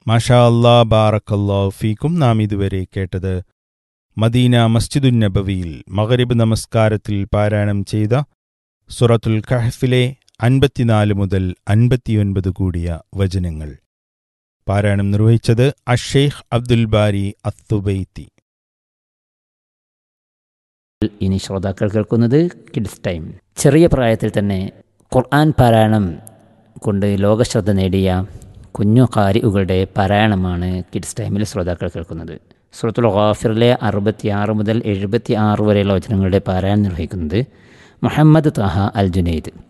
മാഷാ അല്ലാ ബാറക്കല്ലാ ഫീക്കും നാം ഇതുവരെ കേട്ടത് മദീന മസ്ജിദുൻ നബവിയിൽ മഗരിബ് നമസ്കാരത്തിൽ പാരായണം ചെയ്ത സുറത്തുൽ കഹഫിലെ അൻപത്തിനാല് മുതൽ അൻപത്തിയൊൻപത് കൂടിയ വചനങ്ങൾ പാരായണം നിർവഹിച്ചത് അഷേഖ് അബ്ദുൽ ബാരി അത്തുബൈത്തി ഇനി ശ്രോതാക്കൾ കേൾക്കുന്നത് കിഡ്സ് ടൈം ചെറിയ പ്രായത്തിൽ തന്നെ ഖുർആൻ പാരായണം കൊണ്ട് ലോകശ്രദ്ധ നേടിയ കുഞ്ഞു കാരികളുടെ പാരായണമാണ് കിഡ്സ് ടൈമിൽ ശ്രോതാക്കൾ കേൾക്കുന്നത് സുഹൃത്തുൽ ഖാഫിറിലെ അറുപത്തിയാറ് മുതൽ എഴുപത്തി ആറ് വരെയുള്ള വചനങ്ങളുടെ പാരായണം നിർവഹിക്കുന്നത് മുഹമ്മദ് താഹ അൽ ജുനൈദ്